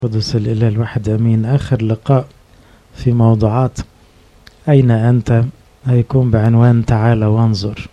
قدس الإله الواحد أمين آخر لقاء في موضوعات أين أنت هيكون بعنوان تعال وانظر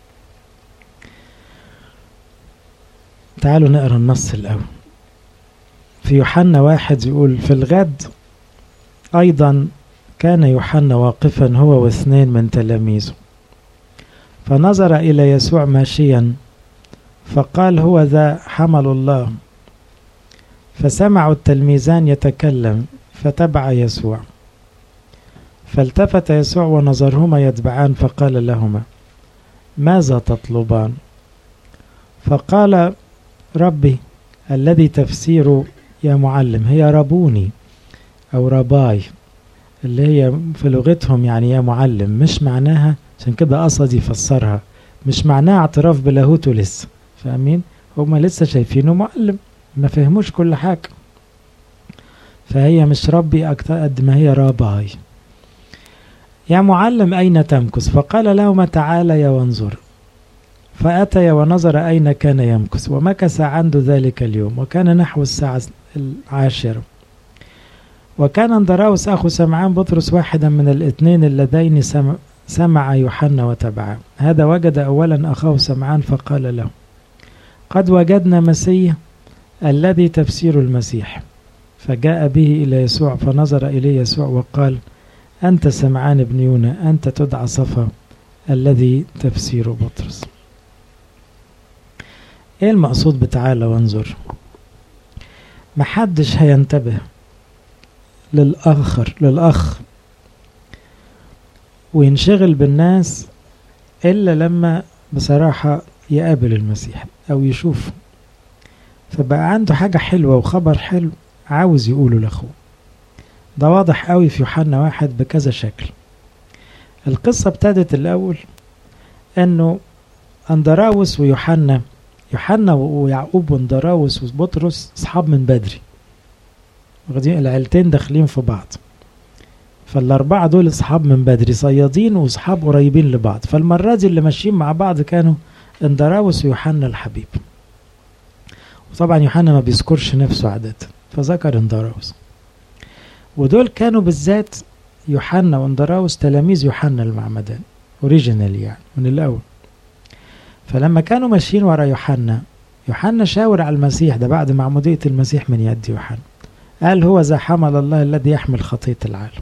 تعالوا نقرا النص الأول في يوحنا واحد يقول في الغد أيضا كان يوحنا واقفا هو واثنين من تلاميذه فنظر إلى يسوع ماشيا فقال هو ذا حمل الله فسمعوا التلميذان يتكلم فتبع يسوع فالتفت يسوع ونظرهما يتبعان فقال لهما ماذا تطلبان فقال ربي الذي تفسير يا معلم هي ربوني او رباي اللي هي في لغتهم يعني يا معلم مش معناها عشان كده قصد يفسرها مش معناها اعتراف بلاهوته لسه فاهمين هما لسه شايفينه معلم ما فهموش كل حاجة فهي مش ربي أكتر قد ما هي راباي يا معلم أين تمكث فقال لهما تعالى وانظر فأتي ونظر أين كان يمكث ومكث عنده ذلك اليوم وكان نحو الساعة العاشرة وكان اندراوس أخو سمعان بطرس واحدا من الاثنين اللذين سمع, سمع يوحنا وتبعه هذا وجد أولا أخاه سمعان فقال له قد وجدنا مسيح الذي تفسير المسيح فجاء به إلى يسوع فنظر إليه يسوع وقال أنت سمعان بن يونا أنت تدعى صفا الذي تفسير بطرس ايه المقصود بتعالى وانظر محدش هينتبه للآخر للأخ وينشغل بالناس إلا لما بصراحة يقابل المسيح أو يشوفه فبقى عنده حاجة حلوة وخبر حلو عاوز يقوله لأخوه ده واضح قوي في يوحنا واحد بكذا شكل القصة ابتدت الأول أنه أندراوس ويوحنا يوحنا ويعقوب واندراوس وبطرس أصحاب من بدري واخدين العيلتين داخلين في بعض فالأربعة دول أصحاب من بدري صيادين وأصحاب قريبين لبعض فالمرة دي اللي ماشيين مع بعض كانوا اندراوس ويوحنا الحبيب وطبعا يوحنا ما بيذكرش نفسه عادة فذكر اندراوس ودول كانوا بالذات يوحنا واندراوس تلاميذ يوحنا المعمدان اوريجينال يعني من الاول فلما كانوا ماشيين ورا يوحنا يوحنا شاور على المسيح ده بعد معمودية المسيح من يد يوحنا قال هو ذا حمل الله الذي يحمل خطية العالم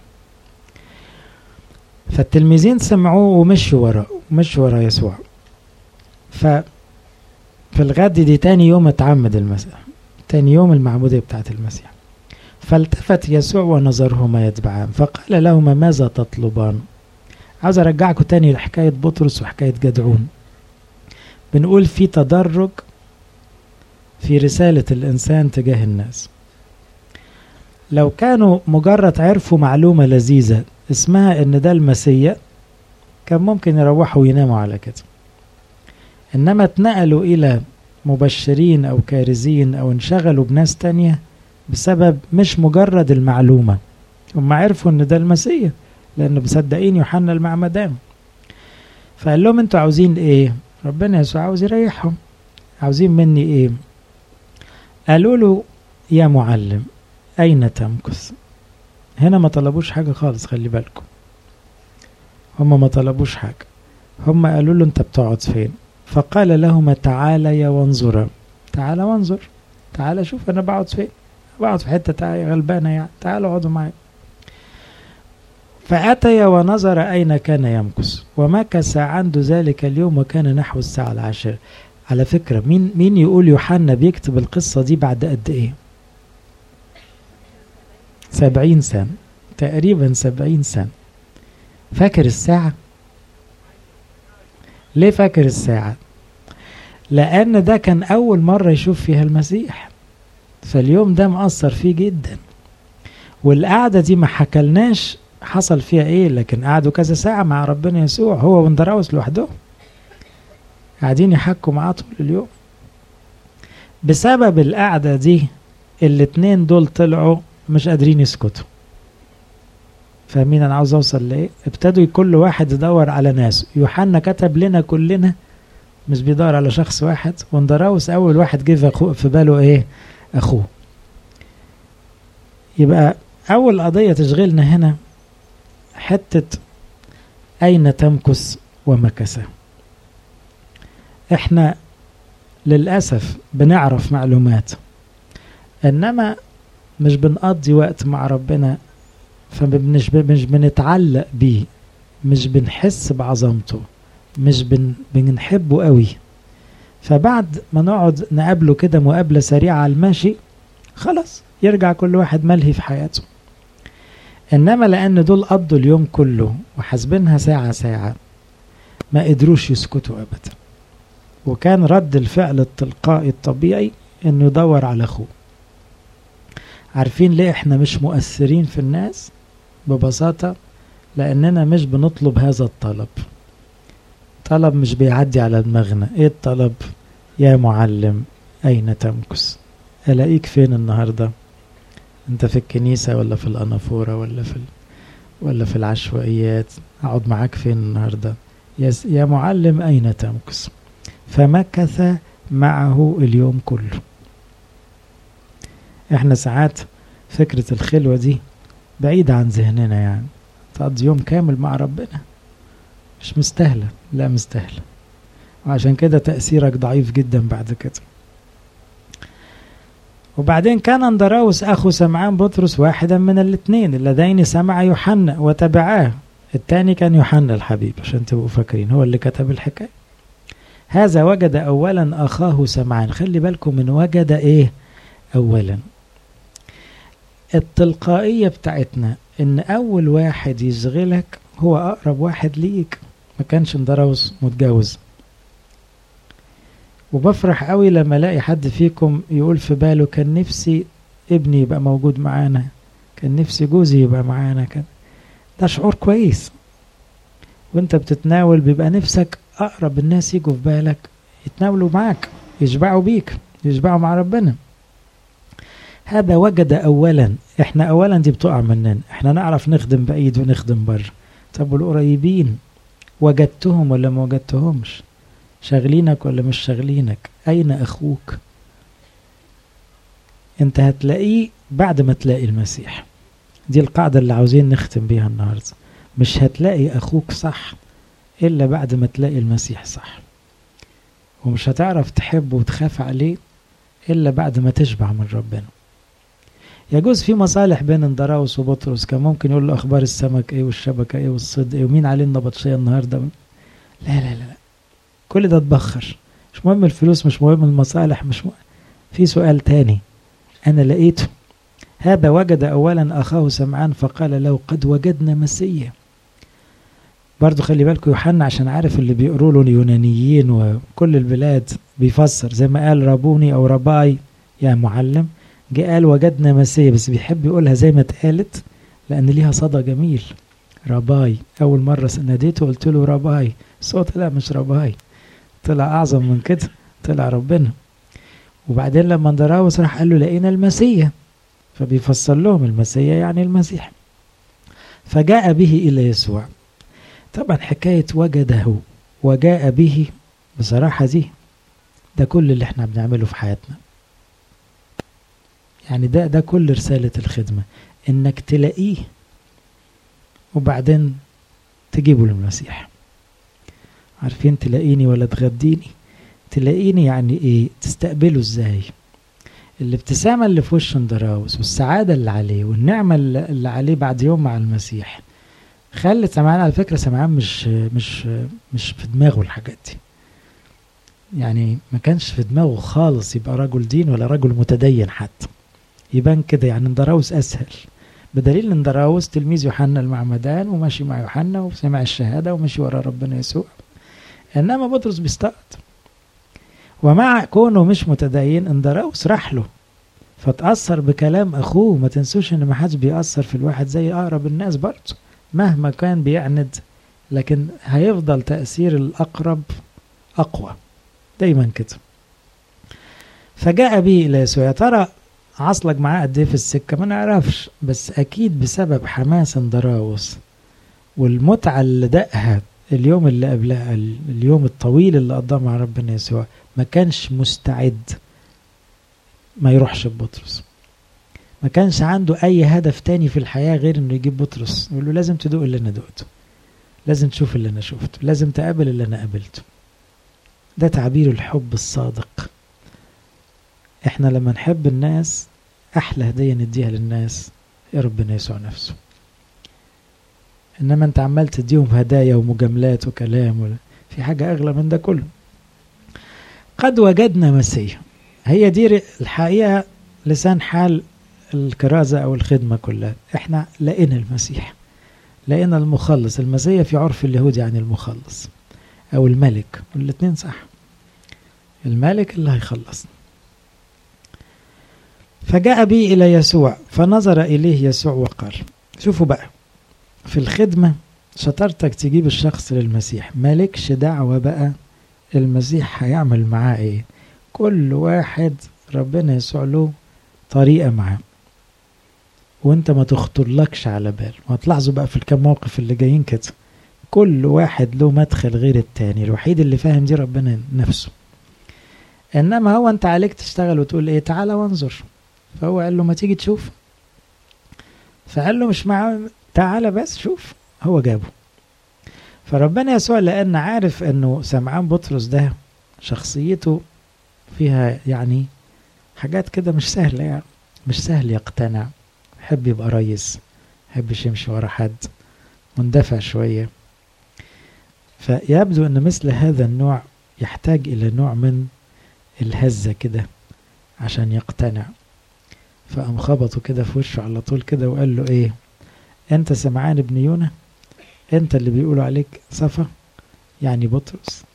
فالتلميذين سمعوه ومشوا وراه ومشوا ورا يسوع ف في الغد دي تاني يوم اتعمد المسيح تاني يوم المعمودية بتاعت المسيح فالتفت يسوع ونظرهما يتبعان فقال لهما ماذا تطلبان عاوز ارجعكم تاني لحكاية بطرس وحكاية جدعون بنقول في تدرج في رسالة الإنسان تجاه الناس لو كانوا مجرد عرفوا معلومة لذيذة اسمها إن ده المسيح كان ممكن يروحوا ويناموا على كده إنما اتنقلوا إلى مبشرين أو كارزين أو انشغلوا بناس تانية بسبب مش مجرد المعلومة هم عرفوا إن ده المسيح لأنه مصدقين يوحنا المعمدان فقال لهم أنتوا عاوزين إيه؟ ربنا يسوع عاوز يريحهم عاوزين مني إيه؟ قالوا له يا معلم أين تمكث؟ هنا ما طلبوش حاجة خالص خلي بالكم هم ما طلبوش حاجة هم قالوا له أنت بتقعد فين؟ فقال لهما تعالى وانظرا تعالى وانظر تعالى شوف انا بقعد فين بقعد في حته غلبانه يعني تعالوا اقعدوا معايا فأتي ونظر أين كان يمكث ومكث عنده ذلك اليوم وكان نحو الساعة العاشرة على فكرة مين مين يقول يوحنا بيكتب القصة دي بعد قد إيه؟ سبعين سنة تقريبا سبعين سنة فاكر الساعة؟ ليه فاكر الساعة؟ لأن ده كان أول مرة يشوف فيها المسيح فاليوم ده مأثر فيه جدا والقعدة دي ما حكلناش حصل فيها ايه لكن قعدوا كذا ساعة مع ربنا يسوع هو واندراوس لوحدهم قاعدين يحكوا معاه طول اليوم بسبب القعدة دي الاتنين دول طلعوا مش قادرين يسكتوا فاهمين انا عاوز اوصل لايه ابتدوا كل واحد يدور على ناس يوحنا كتب لنا كلنا مش بيدور على شخص واحد واندراوس اول واحد جه في باله ايه اخوه يبقى أول قضية تشغلنا هنا حتة أين تمكث ومكث احنا للأسف بنعرف معلومات إنما مش بنقضي وقت مع ربنا فمش مش بنتعلق بيه مش بنحس بعظمته مش بن بنحبه قوي فبعد ما نقعد نقابله كده مقابلة سريعة على الماشي خلاص يرجع كل واحد ملهي في حياته انما لان دول قضوا اليوم كله وحاسبينها ساعة ساعة ما قدروش يسكتوا ابدا وكان رد الفعل التلقائي الطبيعي انه يدور على اخوه عارفين ليه احنا مش مؤثرين في الناس ببساطة لاننا مش بنطلب هذا الطلب طلب مش بيعدي على دماغنا ايه الطلب يا معلم اين تمكث الاقيك فين النهارده انت في الكنيسه ولا في الانافوره ولا في ال... ولا في العشوائيات اقعد معاك فين النهارده يا, س... يا معلم اين تمكث فمكث معه اليوم كله احنا ساعات فكرة الخلوة دي بعيدة عن ذهننا يعني تقضي يوم كامل مع ربنا مش مستاهلة لا مستاهلة وعشان كده تأثيرك ضعيف جدا بعد كده وبعدين كان اندراوس أخو سمعان بطرس واحدا من الاثنين اللذين سمع يوحنا وتبعاه الثاني كان يوحنا الحبيب عشان تبقوا فاكرين هو اللي كتب الحكاية هذا وجد أولا أخاه سمعان خلي بالكم من وجد إيه أولا التلقائية بتاعتنا إن أول واحد يشغلك هو أقرب واحد ليك ما كانش اندراوس متجوز وبفرح قوي لما الاقي حد فيكم يقول في باله كان نفسي ابني يبقى موجود معانا كان نفسي جوزي يبقى معانا كان ده شعور كويس وانت بتتناول بيبقى نفسك اقرب الناس يجوا في بالك يتناولوا معاك يشبعوا بيك يشبعوا مع ربنا هذا وجد اولا احنا اولا دي بتقع مننا احنا نعرف نخدم بعيد ونخدم بره طب والقريبين وجدتهم ولا ما وجدتهمش شاغلينك ولا مش شاغلينك اين اخوك انت هتلاقيه بعد ما تلاقي المسيح دي القاعدة اللي عاوزين نختم بيها النهاردة مش هتلاقي اخوك صح الا بعد ما تلاقي المسيح صح ومش هتعرف تحبه وتخاف عليه الا بعد ما تشبع من ربنا يجوز في مصالح بين اندراوس وبطرس كان ممكن يقول له اخبار السمك ايه والشبكه ايه والصيد ايه ومين عليه النبطشيه النهارده لا لا لا كل ده اتبخر مش مهم الفلوس مش مهم المصالح مش مهم. في سؤال تاني انا لقيته هذا وجد اولا اخاه سمعان فقال له قد وجدنا مسيا برضو خلي بالكم يوحنا عشان عارف اللي بيقروا له اليونانيين وكل البلاد بيفسر زي ما قال رابوني او رباي يا معلم جه قال وجدنا مسيا بس بيحب يقولها زي ما اتقالت لان ليها صدى جميل رباي اول مره ناديته قلت له رباي صوت لا مش رباي طلع اعظم من كده طلع ربنا وبعدين لما اندراوس راح قال له لقينا المسيا فبيفسر لهم المسيا يعني المسيح فجاء به الى يسوع طبعا حكايه وجده وجاء به بصراحه دي ده كل اللي احنا بنعمله في حياتنا يعني ده ده كل رساله الخدمه انك تلاقيه وبعدين تجيبه للمسيح عارفين تلاقيني ولا تغديني تلاقيني يعني ايه تستقبله ازاي الابتسامة اللي في وش اندراوس والسعادة اللي عليه والنعمة اللي عليه بعد يوم مع المسيح خلت سمعان على فكرة سمعان مش مش مش في دماغه الحاجات دي يعني ما كانش في دماغه خالص يبقى رجل دين ولا رجل متدين حتى يبان كده يعني اندراوس اسهل بدليل ان دراوس تلميذ يوحنا المعمدان وماشي مع يوحنا وسمع الشهاده ومشي ورا ربنا يسوع انما بطرس بيستقط ومع كونه مش متدين اندراوس راح له فتأثر بكلام أخوه ما تنسوش إن ما حدش بيأثر في الواحد زي أقرب الناس برضه مهما كان بيعند لكن هيفضل تأثير الأقرب أقوى دايما كده فجاء به إلى يسوع يا ترى عصلك معاه قد ايه في السكه ما نعرفش بس اكيد بسبب حماس اندراوس والمتعه اللي دقها اليوم اللي قبلها اليوم الطويل اللي قضاه مع ربنا يسوع ما كانش مستعد ما يروحش ببطرس ما كانش عنده أي هدف تاني في الحياة غير إنه يجيب بطرس يقول له لازم تدوق اللي أنا دقته لازم تشوف اللي أنا شفته لازم تقابل اللي أنا قابلته ده تعبير الحب الصادق احنا لما نحب الناس أحلى هدية نديها للناس يا ربنا يسوع نفسه إنما أنت عمال تديهم هدايا ومجاملات وكلام ولا في حاجة أغلى من ده كله قد وجدنا مسيح هي دي الحقيقة لسان حال الكرازة أو الخدمة كلها احنا لقينا المسيح لقينا المخلص المسيح في عرف اليهود يعني المخلص أو الملك والاتنين صح الملك اللي هيخلصنا فجاء بي إلى يسوع فنظر إليه يسوع وقال شوفوا بقى في الخدمة شطارتك تجيب الشخص للمسيح مالكش دعوة بقى المسيح هيعمل معاه ايه كل واحد ربنا يسوع له طريقة معاه وانت ما تخطرلكش على بال وهتلاحظوا بقى في الكام موقف اللي جايين كده كل واحد له مدخل غير التاني الوحيد اللي فاهم دي ربنا نفسه انما هو انت عليك تشتغل وتقول ايه تعالى وانظر فهو قال له ما تيجي تشوف فقال له مش مع تعالى بس شوف هو جابه فربنا يسوع لان عارف انه سمعان بطرس ده شخصيته فيها يعني حاجات كده مش سهلة يعني مش سهل يقتنع يحب يبقى ريس يحبش يمشي ورا حد مندفع شوية فيبدو أن مثل هذا النوع يحتاج إلى نوع من الهزة كده عشان يقتنع فقام خبطه كده في وشه على طول كده وقال له ايه انت سمعان ابن يونا انت اللي بيقولوا عليك صفا يعني بطرس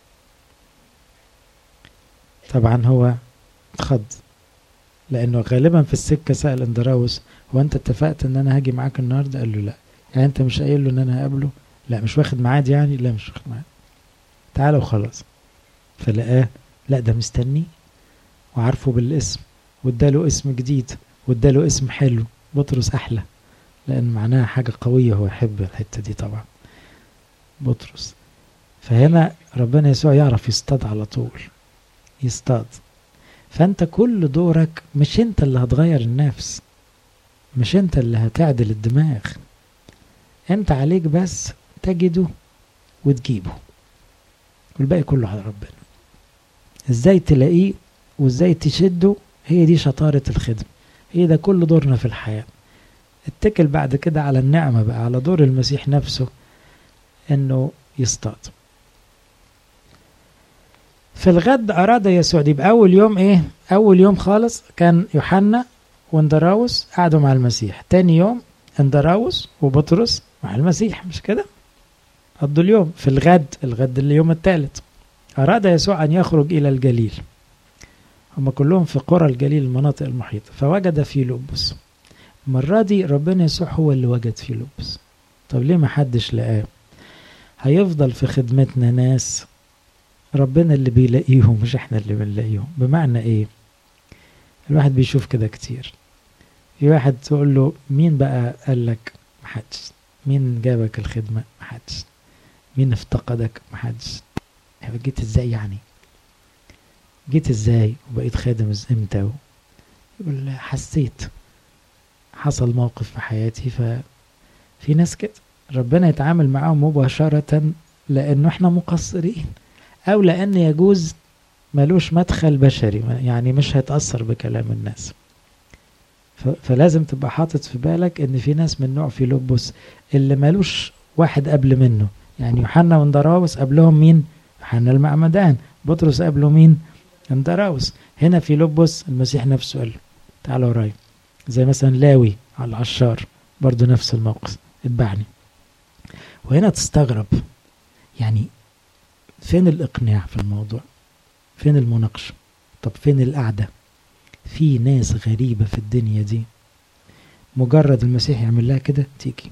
طبعا هو اتخض لانه غالبا في السكه سال اندراوس هو انت اتفقت ان انا هاجي معاك النهارده قال له لا يعني انت مش قايل له ان انا هقابله لا مش واخد ميعاد يعني لا مش واخد ميعاد تعالى وخلاص فلقاه لا ده مستني وعارفه بالاسم واداله اسم جديد واداله اسم حلو بطرس احلى لان معناها حاجه قويه هو يحب الحته دي طبعا بطرس فهنا ربنا يسوع يعرف يصطاد على طول يصطاد فانت كل دورك مش انت اللي هتغير النفس مش انت اللي هتعدل الدماغ انت عليك بس تجده وتجيبه والباقي كله على ربنا ازاي تلاقيه وازاي تشده هي دي شطارة الخدمة هي ده كل دورنا في الحياة اتكل بعد كده على النعمة بقى على دور المسيح نفسه انه يصطاد في الغد أراد يسوع دي بأول يوم إيه؟ أول يوم خالص كان يوحنا واندراوس قعدوا مع المسيح تاني يوم اندراوس وبطرس مع المسيح مش كده؟ قضوا اليوم في الغد الغد اليوم الثالث أراد يسوع أن يخرج إلى الجليل هم كلهم في قرى الجليل المناطق المحيطة فوجد في لبس المرة دي ربنا يسوع هو اللي وجد في لبس طب ليه ما حدش لقاه هيفضل في خدمتنا ناس ربنا اللي بيلاقيهم مش احنا اللي بنلاقيهم بمعنى ايه الواحد بيشوف كده كتير في واحد تقول له مين بقى قال لك محدش مين جابك الخدمة محدش مين افتقدك محدش جيت ازاي يعني جيت ازاي وبقيت خادم امتى يقول حسيت حصل موقف في حياتي ففي ناس كده ربنا يتعامل معاهم مباشرة لأنه احنا مقصرين أو لأن يجوز ملوش مدخل بشري يعني مش هيتأثر بكلام الناس فلازم تبقى حاطط في بالك ان في ناس من نوع فيلبس اللي ملوش واحد قبل منه يعني يوحنا واندراوس قبلهم مين يوحنا المعمدان بطرس قبله مين اندراوس هنا فيلبس المسيح نفسه قال له تعالى ورايا زي مثلا لاوي على العشار برضو نفس الموقف اتبعني وهنا تستغرب يعني فين الإقناع في الموضوع فين المناقشة طب فين القعدة في ناس غريبة في الدنيا دي مجرد المسيح يعمل لها كده تيجي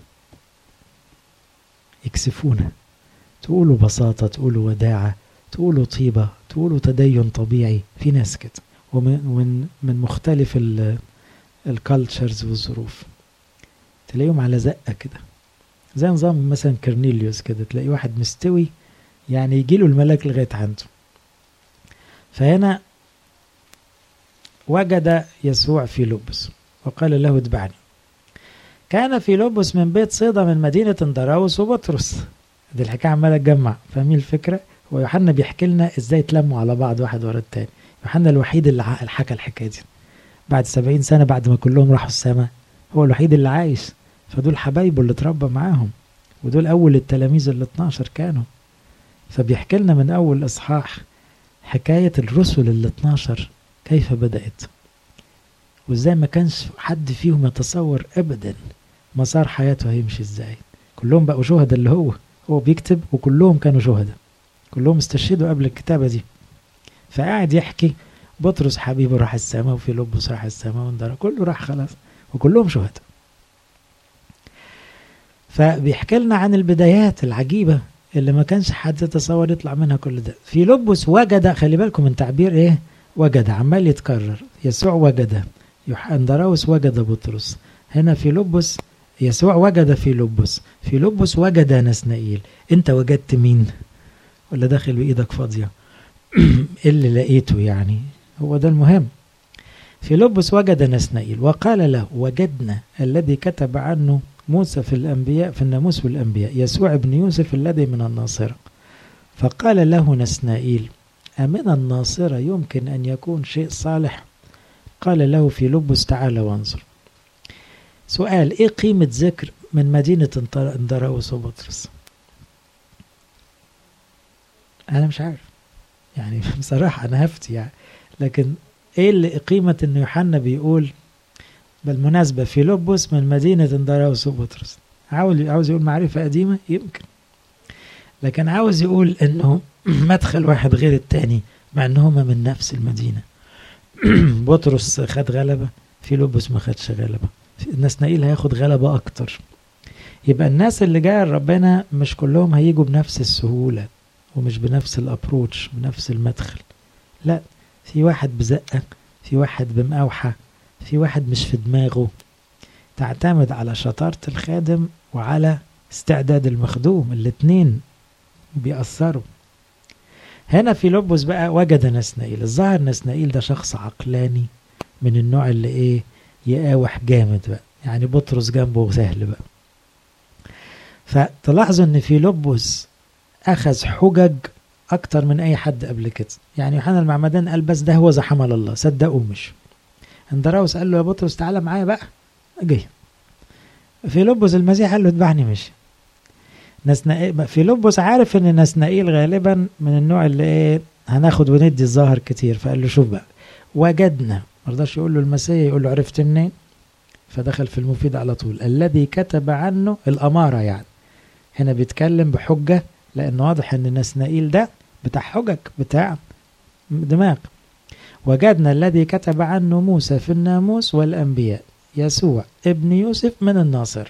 يكسفونا تقولوا بساطة تقولوا وداعة تقولوا طيبة تقولوا تدين طبيعي في ناس كده ومن من مختلف الكالتشرز والظروف تلاقيهم على زقة كده زي نظام مثلا كرنيليوس كده تلاقي واحد مستوي يعني يجي له الملاك لغاية عنده فهنا وجد يسوع في لبس وقال له اتبعني كان في لبس من بيت صيدا من مدينة دراوس وبطرس دي الحكاية عمالة تجمع فاهمين الفكرة ويوحنا بيحكي لنا ازاي اتلموا على بعض واحد ورا التاني يوحنا الوحيد اللي حكى الحكاية دي بعد سبعين سنة بعد ما كلهم راحوا السماء هو الوحيد اللي عايش فدول حبايبه اللي اتربى معاهم ودول أول التلاميذ اللي 12 كانوا فبيحكي لنا من أول إصحاح حكاية الرسل اللي 12 كيف بدأت وازاي ما كانش حد فيهم يتصور أبدا مسار حياته هيمشي ازاي كلهم بقوا شهداء اللي هو هو بيكتب وكلهم كانوا شهداء كلهم استشهدوا قبل الكتابة دي فقاعد يحكي بطرس حبيبه راح السماء وفي لبس راح السماء واندرى كله راح خلاص وكلهم شهداء فبيحكي لنا عن البدايات العجيبة اللي ما كانش حد يتصور يطلع منها كل ده في لبس وجد خلي بالكم من تعبير ايه وجد عمال يتكرر يسوع وجد اندراوس وجد بطرس هنا في لبس يسوع وجد في لبس في لبس وجد نسنائيل انت وجدت مين ولا داخل بايدك فاضيه اللي لقيته يعني هو ده المهم في لبس وجد نسنائيل وقال له وجدنا الذي كتب عنه موسى في الأنبياء في الناموس والأنبياء يسوع ابن يوسف الذي من الناصرة فقال له نسنائيل أمن الناصرة يمكن أن يكون شيء صالح قال له في لبس تعالى وانظر سؤال إيه قيمة ذكر من مدينة اندراوس وبطرس أنا مش عارف يعني بصراحة أنا هفتي يعني لكن إيه اللي قيمة إن يوحنا بيقول بالمناسبة في لبس من مدينة اندراوس وبطرس عاوز عاوز يقول معرفة قديمة يمكن لكن عاوز يقول انه مدخل واحد غير التاني مع ان هما من نفس المدينة بطرس خد غلبة في لبس ما خدش غلبة نسنائيل هياخد غلبة اكتر يبقى الناس اللي جايه لربنا مش كلهم هيجوا بنفس السهولة ومش بنفس الابروتش بنفس المدخل لا في واحد بزقة في واحد بمقاوحة في واحد مش في دماغه تعتمد على شطارة الخادم وعلى استعداد المخدوم الاتنين بيأثروا هنا في لبس بقى وجد نسنائيل الظاهر نسنائيل ده شخص عقلاني من النوع اللي ايه يقاوح جامد بقى يعني بطرس جنبه سهل بقى فتلاحظوا ان في لبس اخذ حجج اكتر من اي حد قبل كده يعني يوحنا المعمدان قال بس ده هو ذا حمل الله صدقوا مش اندراوس قال له يا بطرس تعالى معايا بقى جه في لبس المسيح قال له اتبعني مشي نسنائيل في لبس عارف ان نسنائيل غالبا من النوع اللي ايه هناخد وندي الظاهر كتير فقال له شوف بقى وجدنا ما رضاش يقول له المسيح يقول له عرفت منين فدخل في المفيد على طول الذي كتب عنه الأمارة يعني هنا بيتكلم بحجة لأن واضح أن نسنائيل ده بتاع حجج بتاع دماغ وجدنا الذي كتب عنه موسى في الناموس والأنبياء يسوع ابن يوسف من الناصر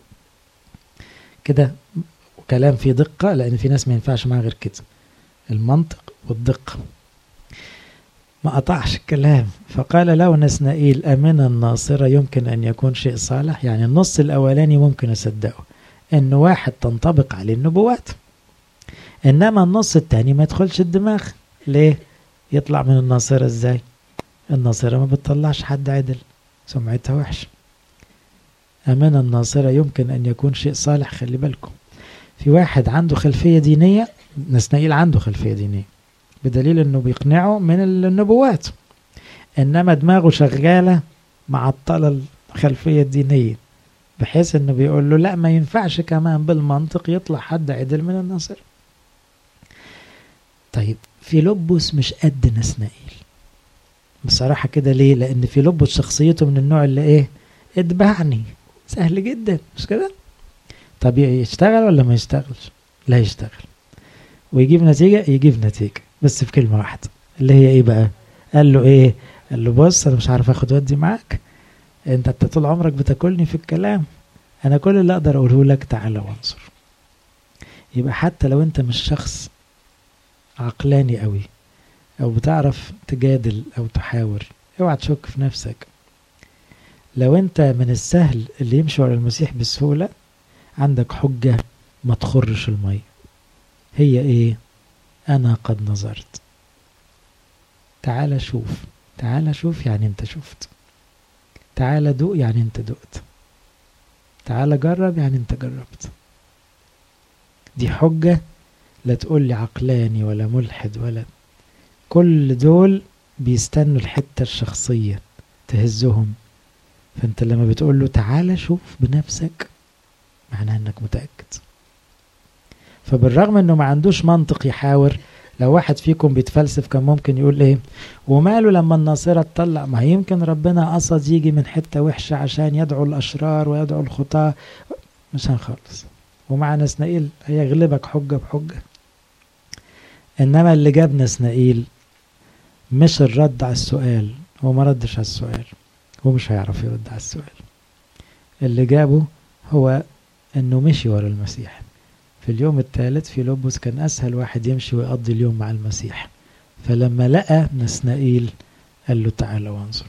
كده كلام فيه دقة لأن في ناس ما ينفعش معاه غير كده المنطق والدقة ما قطعش الكلام فقال له نسنائيل أمن الناصرة يمكن أن يكون شيء صالح يعني النص الأولاني ممكن أصدقه إن واحد تنطبق عليه النبوات إنما النص التاني ما يدخلش الدماغ ليه؟ يطلع من الناصرة إزاي؟ الناصرة ما بتطلعش حد عدل سمعتها وحش أمن الناصرة يمكن أن يكون شيء صالح خلي بالكم في واحد عنده خلفية دينية نسنائيل عنده خلفية دينية بدليل انه بيقنعه من النبوات انما دماغه شغالة معطلة الخلفية الدينية بحيث انه بيقول له لا ما ينفعش كمان بالمنطق يطلع حد عدل من النصر طيب في لبس مش قد نسنائيل بصراحة كده ليه لان في لبس شخصيته من النوع اللي ايه اتبعني سهل جدا مش كده طب يشتغل ولا ما يشتغلش لا يشتغل ويجيب نتيجة يجيب نتيجة بس في كلمة واحدة اللي هي ايه بقى قال له ايه قال له بص انا مش عارف اخد ودي معاك انت انت طول عمرك بتاكلني في الكلام انا كل اللي اقدر اقوله لك تعالى وانظر يبقى حتى لو انت مش شخص عقلاني قوي او بتعرف تجادل او تحاور اوعى تشك في نفسك لو انت من السهل اللي يمشي ورا المسيح بسهولة عندك حجة ما تخرش المية هي ايه انا قد نظرت تعال شوف تعال شوف يعني انت شفت تعال دوق يعني انت دقت تعال جرب يعني انت جربت دي حجة لا تقول لي عقلاني ولا ملحد ولا كل دول بيستنوا الحتة الشخصية تهزهم فانت لما بتقول له تعالى شوف بنفسك معناها انك متأكد فبالرغم انه ما عندوش منطق يحاور لو واحد فيكم بيتفلسف كان ممكن يقول ايه وماله لما الناصرة تطلع ما يمكن ربنا قصد يجي من حتة وحشة عشان يدعو الأشرار ويدعو الخطاة مش هنخلص ومع نسنائيل هيغلبك حجة بحجة إنما اللي جاب نسنائيل مش الرد على السؤال هو ما ردش على السؤال هو مش هيعرف يرد على السؤال اللي جابه هو انه مشي ورا المسيح في اليوم الثالث في لوبوس كان اسهل واحد يمشي ويقضي اليوم مع المسيح فلما لقى نسنائيل قال له تعالى وانظر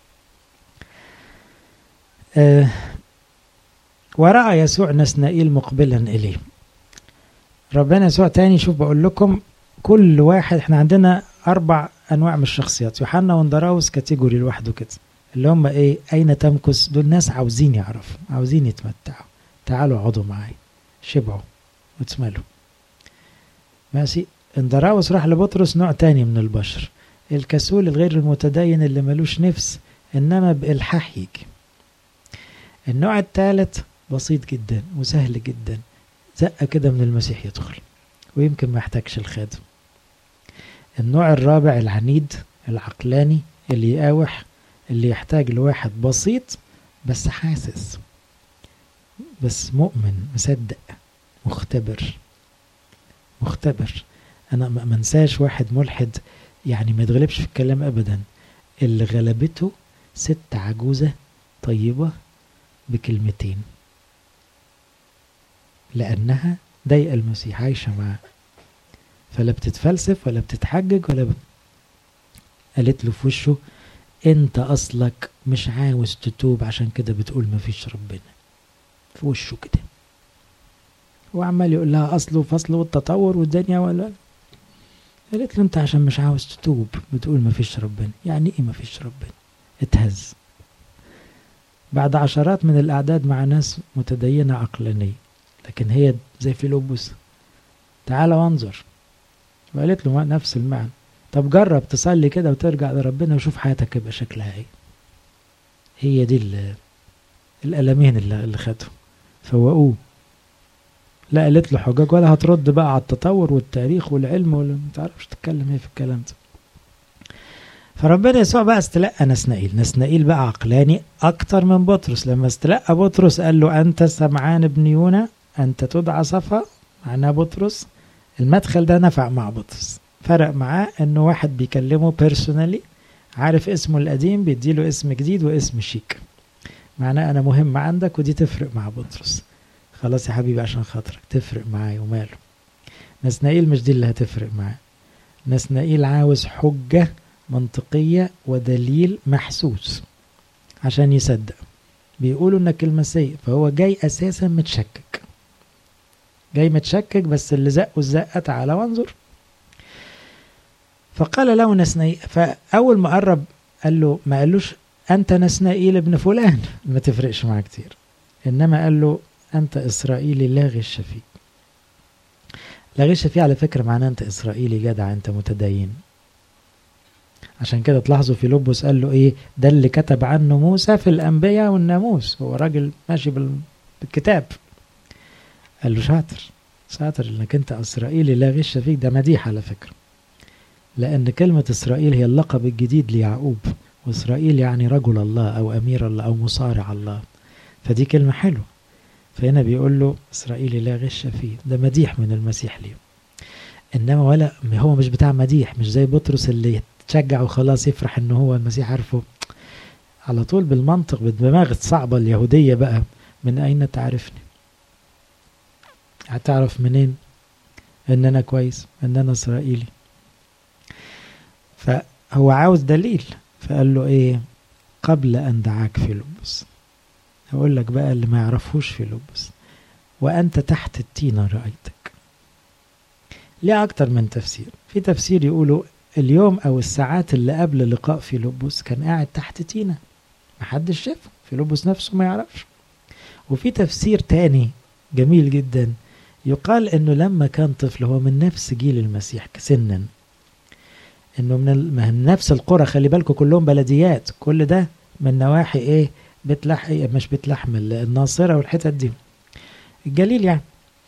آه ورأى يسوع نسنائيل مقبلا إليه ربنا يسوع تاني شوف بقول لكم كل واحد احنا عندنا أربع أنواع من الشخصيات يوحنا وندراوس كاتيجوري لوحده كده اللي هم إيه أين تمكث دول ناس عاوزين يعرفوا عاوزين يتمتعوا تعالوا اقعدوا معايا شبعوا واتملوا ماشي اندراوس راح لبطرس نوع تاني من البشر الكسول الغير المتدين اللي ملوش نفس انما بإلحاح يجي النوع الثالث بسيط جدا وسهل جدا زقة كده من المسيح يدخل ويمكن ما يحتاجش الخادم النوع الرابع العنيد العقلاني اللي يقاوح اللي يحتاج لواحد بسيط بس حاسس بس مؤمن مصدق مختبر مختبر انا ما منساش واحد ملحد يعني ما يتغلبش في الكلام ابدا اللي غلبته ست عجوزة طيبة بكلمتين لأنها ضايقة المسيح عايشة معاه فلا بتتفلسف ولا بتتحجج ولا ب... قالت له في وشه انت اصلك مش عاوز تتوب عشان كده بتقول مفيش ربنا في وشه كده وعمال يقول لها اصله وفصله والتطور والدنيا ولا قالت له انت عشان مش عاوز تتوب بتقول مفيش ربنا يعني ايه مفيش ربنا اتهز بعد عشرات من الاعداد مع ناس متدينة عقلانية لكن هي زي فيلوبوس تعال وانظر وقالت له نفس المعنى طب جرب تصلي كده وترجع لربنا وشوف حياتك يبقى شكلها ايه هي دي الألمين اللي, اللي خدهم فوقوه لا قالت له حجاج ولا هترد بقى على التطور والتاريخ والعلم ولا ما تعرفش تتكلم ايه في الكلام ده فربنا يسوع بقى استلقى نسنائيل نسنائيل بقى عقلاني اكتر من بطرس لما استلقى بطرس قال له انت سمعان ابن يونا انت تدعى صفا معناه بطرس المدخل ده نفع مع بطرس فرق معاه انه واحد بيكلمه بيرسونالي عارف اسمه القديم بيديله اسم جديد واسم شيك معناه انا مهم عندك ودي تفرق مع بطرس خلاص يا حبيبي عشان خاطرك تفرق معايا وماله نسنائيل مش دي اللي هتفرق معاه نسنائيل عاوز حجة منطقية ودليل محسوس عشان يصدق بيقولوا انك المسيح فهو جاي اساسا متشكك جاي متشكك بس اللي زقه الزقه تعالى وانظر فقال له نسنائيل فاول ما قرب قال له ما قالوش انت نسنائيل ابن فلان ما تفرقش معاه كتير انما قال له انت اسرائيلي لا غش فيه لا غش فيه على فكره معناه انت اسرائيلي جدع انت متدين عشان كده تلاحظوا في لبس قال له ايه ده اللي كتب عنه موسى في الانبياء والناموس هو راجل ماشي بالكتاب قال له شاطر شاطر انك انت اسرائيلي لا غش فيك ده مديح على فكره لان كلمه اسرائيل هي اللقب الجديد ليعقوب واسرائيل يعني رجل الله او امير الله او مصارع الله فدي كلمه حلوه فهنا بيقول له اسرائيلي لا غش فيه ده مديح من المسيح ليه انما ولا هو مش بتاع مديح مش زي بطرس اللي تشجع وخلاص يفرح ان هو المسيح عارفه على طول بالمنطق بالدماغ الصعبة اليهودية بقى من أين تعرفني هتعرف منين ان انا كويس ان انا اسرائيلي فهو عاوز دليل فقال له ايه قبل ان دعاك في لبس هقول لك بقى اللي ما يعرفوش في لبس وانت تحت التينة رأيتك ليه اكتر من تفسير في تفسير يقولوا اليوم او الساعات اللي قبل لقاء في لبس كان قاعد تحت تينة محدش شافه فيلبس نفسه ما يعرفش وفي تفسير تاني جميل جدا يقال انه لما كان طفل هو من نفس جيل المسيح سنا انه من, من نفس القرى خلي بالكم كلهم بلديات كل ده من نواحي ايه بيت لحم مش بيت لحم الناصرة والحتت دي الجليل يعني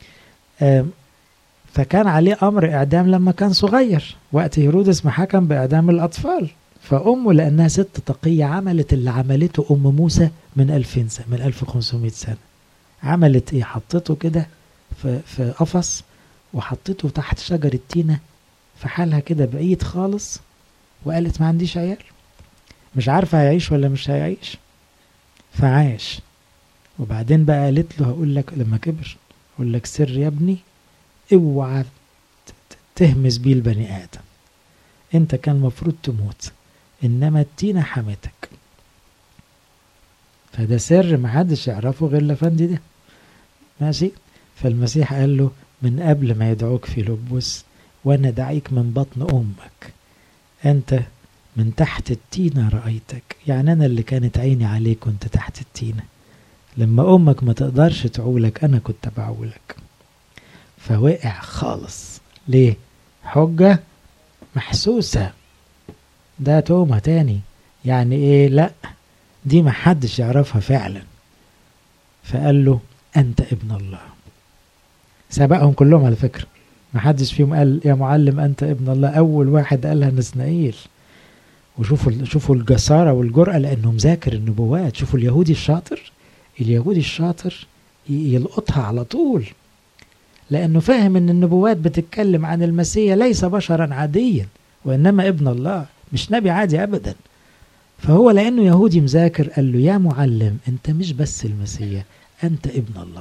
فكان عليه أمر إعدام لما كان صغير وقت هيرودس ما حكم بإعدام الأطفال فأمه لأنها ست تقية عملت اللي عملته أم موسى من 2000 سنة من 1500 سنة عملت إيه حطته كده في, في قفص وحطته تحت شجرة تينة في حالها كده بعيد خالص وقالت ما عنديش عيال مش عارفة هيعيش ولا مش هيعيش فعاش وبعدين بقى قالت له هقول لك لما كبر اقول لك سر يا ابني اوعى تهمس بيه البني ادم انت كان المفروض تموت انما التينه حمتك فده سر محدش يعرفه غير الافندي ده ماشي فالمسيح قال له من قبل ما يدعوك في لبس وانا دعيك من بطن امك انت من تحت التينة رأيتك يعني أنا اللي كانت عيني عليك كنت تحت التينة لما أمك ما تقدرش تعولك أنا كنت بعولك فوقع خالص ليه حجة محسوسة ده تومة تاني يعني ايه لا دي محدش يعرفها فعلا فقال له أنت ابن الله سبقهم كلهم على فكرة محدش فيهم قال يا معلم أنت ابن الله أول واحد قالها نسنائيل وشوفوا شوفوا الجسارة والجرأة لأنه مذاكر النبوات شوفوا اليهودي الشاطر اليهودي الشاطر يلقطها على طول لأنه فاهم أن النبوات بتتكلم عن المسيح ليس بشرا عاديا وإنما ابن الله مش نبي عادي أبدا فهو لأنه يهودي مذاكر قال له يا معلم أنت مش بس المسيح أنت ابن الله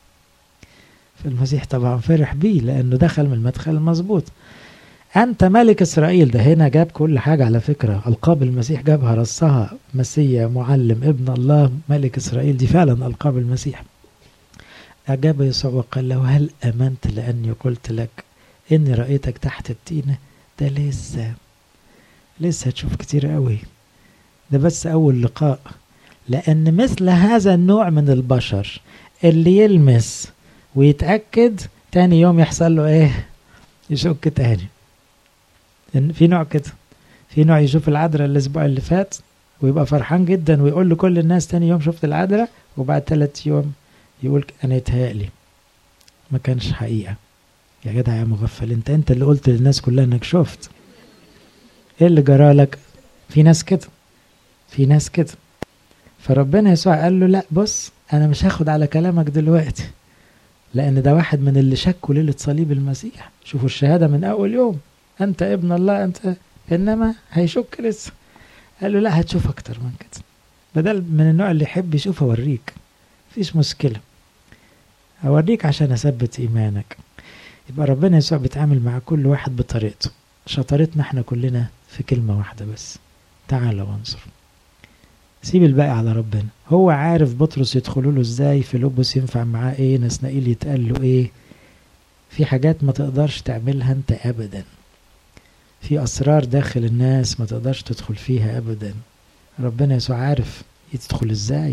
فالمسيح طبعا فرح بيه لأنه دخل من المدخل المظبوط أنت ملك إسرائيل ده هنا جاب كل حاجة على فكرة ألقاب المسيح جابها رصها مسيا معلم ابن الله ملك إسرائيل دي فعلا ألقاب المسيح أجاب يسوع وقال له هل أمنت لأني قلت لك إني رأيتك تحت التينة ده لسه لسه هتشوف كتير قوي ده بس أول لقاء لأن مثل هذا النوع من البشر اللي يلمس ويتأكد تاني يوم يحصل له إيه يشك تاني لأن في نوع كده في نوع يشوف العذراء الأسبوع اللي فات ويبقى فرحان جدا ويقول لكل الناس تاني يوم شفت العذراء وبعد ثلاث يوم يقول أنا يتهيألي ما كانش حقيقة يا جدع يا مغفل انت انت اللي قلت للناس كلها انك شفت ايه اللي جرالك في ناس كده في ناس كده فربنا يسوع قال له لا بص انا مش هاخد على كلامك دلوقتي لان ده واحد من اللي شكوا ليله صليب المسيح شوفوا الشهاده من اول يوم انت ابن الله انت انما هيشك لسه قال له لا هتشوف اكتر من كده بدل من النوع اللي يحب يشوف اوريك مفيش مشكله اوريك عشان اثبت ايمانك يبقى ربنا يسوع بيتعامل مع كل واحد بطريقته شطارتنا احنا كلنا في كلمة واحدة بس تعال وانظر سيب الباقي على ربنا هو عارف بطرس يدخلوا له ازاي فيلبس ينفع معاه ايه نسنائيل يتقال له ايه في حاجات ما تقدرش تعملها انت ابدا في اسرار داخل الناس ما تقدرش تدخل فيها ابدا ربنا يسوع عارف يدخل ازاي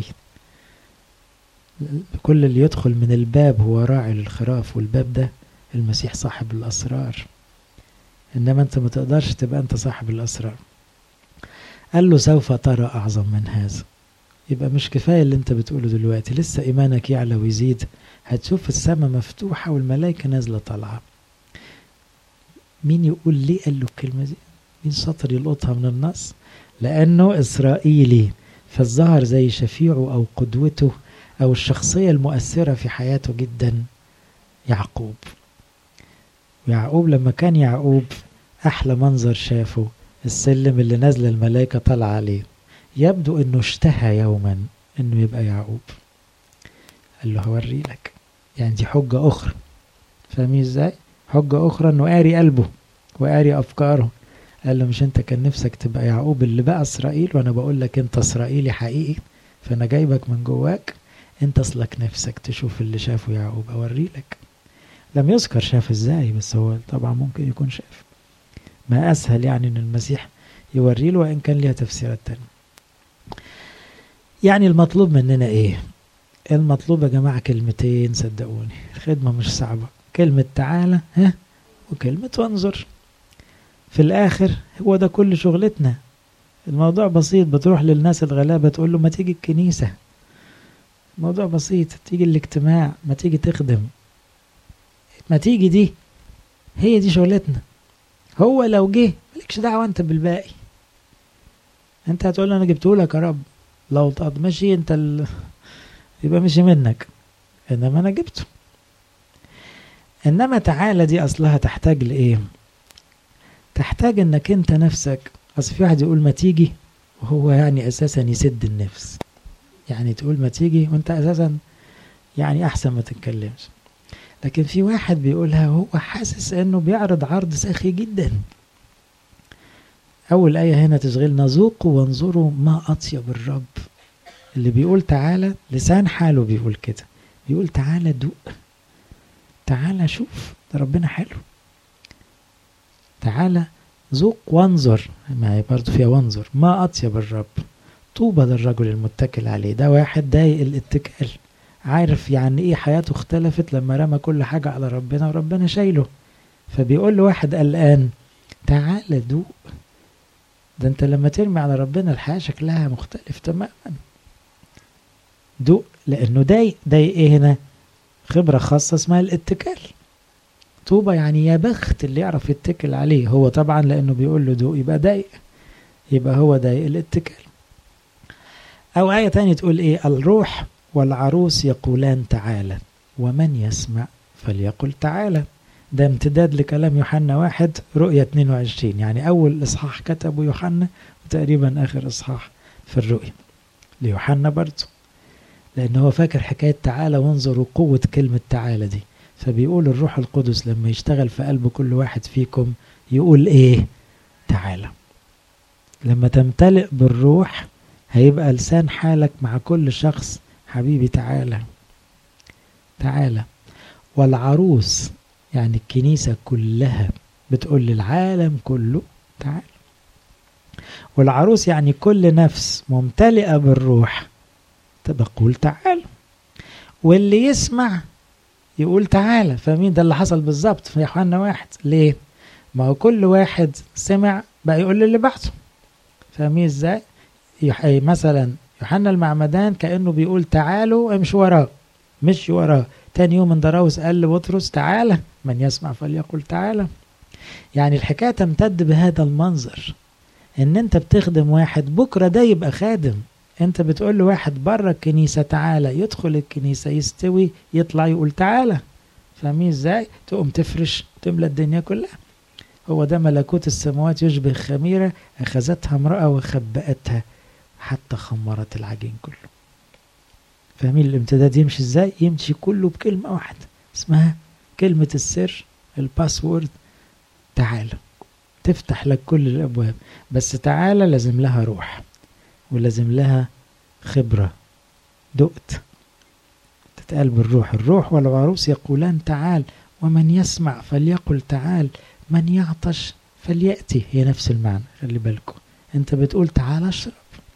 كل اللي يدخل من الباب هو راعي للخراف والباب ده المسيح صاحب الأسرار إنما أنت ما تقدرش تبقى أنت صاحب الأسرار قال له سوف ترى أعظم من هذا يبقى مش كفاية اللي أنت بتقوله دلوقتي لسه إيمانك يعلى ويزيد هتشوف السماء مفتوحة والملائكة نازلة طالعة مين يقول ليه قال له الكلمة دي مين شاطر يلقطها من النص لأنه إسرائيلي فالظهر زي شفيعه أو قدوته أو الشخصية المؤثرة في حياته جدا يعقوب ويعقوب لما كان يعقوب أحلى منظر شافه السلم اللي نازلة الملائكة طالعة عليه يبدو أنه اشتهى يوما أنه يبقى يعقوب قال له هوري لك يعني دي حجة أخرى فاهمين ازاي؟ حجة أخرى أنه قاري قلبه وقاري أفكاره قال له مش أنت كان نفسك تبقى يعقوب اللي بقى إسرائيل وأنا بقول لك أنت إسرائيلي حقيقي فأنا جايبك من جواك أنت أصلك نفسك تشوف اللي شافه يعقوب أوري لك لم يذكر شاف ازاي بس هو طبعا ممكن يكون شاف ما اسهل يعني ان المسيح يوري له وان كان ليها تفسيرات تانية يعني المطلوب مننا ايه المطلوب يا جماعة كلمتين صدقوني الخدمة مش صعبة كلمة تعالى ها وكلمة وانظر في الآخر هو ده كل شغلتنا الموضوع بسيط بتروح للناس الغلابة تقول له ما تيجي الكنيسة موضوع بسيط تيجي الاجتماع ما تيجي تخدم ما تيجي دي هي دي شغلتنا هو لو جه مالكش دعوة انت بالباقي انت هتقول انا جبته لك يا رب لو طب ماشي انت ال... يبقى مشي منك انما انا جبته انما تعالى دي اصلها تحتاج لايه تحتاج انك انت نفسك اصل في واحد يقول ما تيجي وهو يعني اساسا يسد النفس يعني تقول ما تيجي وانت اساسا يعني احسن ما تتكلمش لكن في واحد بيقولها وهو حاسس انه بيعرض عرض ساخي جدا اول ايه هنا تشغلنا ذوقوا وانظروا ما اطيب الرب اللي بيقول تعالى لسان حاله بيقول كده بيقول تعالى دوق تعالى شوف ده ربنا حلو تعالى ذوق وانظر ما هي برضه فيها وانظر ما اطيب الرب طوبى للرجل المتكل عليه ده واحد ضايق الاتكال عارف يعني ايه حياته اختلفت لما رمى كل حاجة على ربنا وربنا شايله فبيقول له واحد قلقان تعالى دوق ده انت لما ترمي على ربنا الحياة شكلها مختلف تماما دوق لانه ضايق ضايق ايه هنا خبرة خاصة اسمها الاتكال طوبى يعني يا بخت اللي يعرف يتكل عليه هو طبعا لانه بيقول له دوق يبقى ضايق يبقى هو ضايق الاتكال او آية تانية تقول ايه الروح والعروس يقولان تعالى ومن يسمع فليقل تعالى ده امتداد لكلام يوحنا واحد رؤية 22 يعني أول إصحاح كتبه يوحنا وتقريبا آخر إصحاح في الرؤية ليوحنا برضه لأن هو فاكر حكاية تعالى وانظروا قوة كلمة تعالى دي فبيقول الروح القدس لما يشتغل في قلب كل واحد فيكم يقول إيه تعالى لما تمتلئ بالروح هيبقى لسان حالك مع كل شخص حبيبي تعالى تعالى والعروس يعني الكنيسة كلها بتقول للعالم كله تعالى والعروس يعني كل نفس ممتلئة بالروح تقول تعالى واللي يسمع يقول تعالى فمين ده اللي حصل بالظبط في يوحنا واحد ليه ما هو كل واحد سمع بقى يقول للي بعده فاهمين ازاي مثلا يوحنا المعمدان كأنه بيقول تعالوا امشوا وراه مشي وراه تاني يوم اندراوس قال لبطرس تعالى من يسمع فليقل تعالى يعني الحكاية تمتد بهذا المنظر ان انت بتخدم واحد بكرة ده يبقى خادم انت بتقول له واحد بره الكنيسة تعالى يدخل الكنيسة يستوي يطلع يقول تعالى فاهمين ازاي تقوم تفرش تملى الدنيا كلها هو ده ملكوت السماوات يشبه خميرة أخذتها امرأة وخبأتها حتى خمرت العجين كله فاهمين الامتداد يمشي ازاي يمشي كله بكلمة واحدة اسمها كلمة السر الباسورد تعالى تفتح لك كل الأبواب بس تعالى لازم لها روح ولازم لها خبرة دقت تتقال بالروح الروح والعروس يقولان تعال ومن يسمع فليقل تعال من يعطش فليأتي هي نفس المعنى خلي بالكم انت بتقول تعال اشرب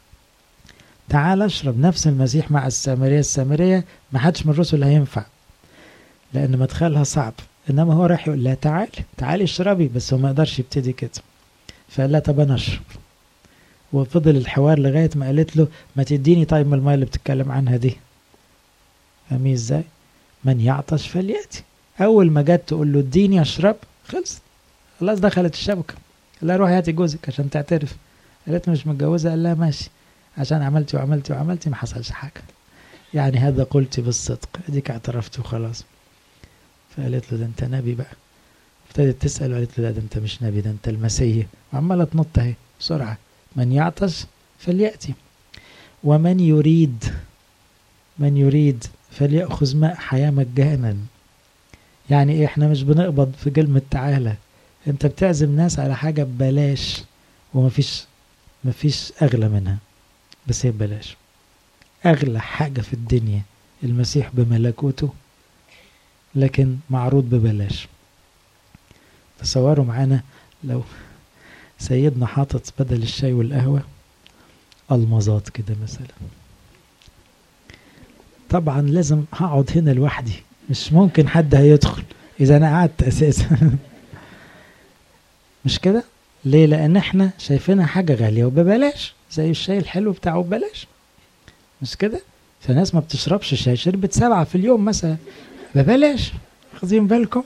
تعال اشرب نفس المسيح مع السامرية السامرية ما حدش من الرسل هينفع لأن مدخلها صعب إنما هو راح يقول لها تعالي تعالي اشربي بس هو ما يقدرش يبتدي كده فقال لها طب أنا أشرب وفضل الحوار لغاية ما قالت له ما تديني طيب من المية اللي بتتكلم عنها دي فاهمين ازاي؟ من يعطش فليأتي أول ما جت تقول له اديني أشرب خلص خلاص دخلت الشبكة قال لها روحي هاتي جوزك عشان تعترف قالت له مش متجوزة قال لها ماشي عشان عملتي وعملتي وعملتي ما حصلش حاجة يعني هذا قلتي بالصدق اديك اعترفت وخلاص فقالت له ده انت نبي بقى ابتدت تسأل وقالت له لا ده انت مش نبي ده انت المسيح وعمالة تنط اهي بسرعة من يعطش فليأتي ومن يريد من يريد فليأخذ ماء حياة مجانا يعني ايه احنا مش بنقبض في كلمة تعالى انت بتعزم ناس على حاجة ببلاش ومفيش مفيش اغلى منها بس هي ببلاش اغلى حاجة في الدنيا المسيح بملكوته لكن معروض ببلاش تصوروا معانا لو سيدنا حاطط بدل الشاي والقهوة المظات كده مثلا طبعا لازم هقعد هنا لوحدي مش ممكن حد هيدخل اذا انا قعدت اساسا مش كده ليه لان احنا شايفينها حاجه غاليه وببلاش زي الشاي الحلو بتاعه ببلاش مش كده فناس ما بتشربش شاي شربت سبعة في اليوم مثلا ببلاش واخدين بالكم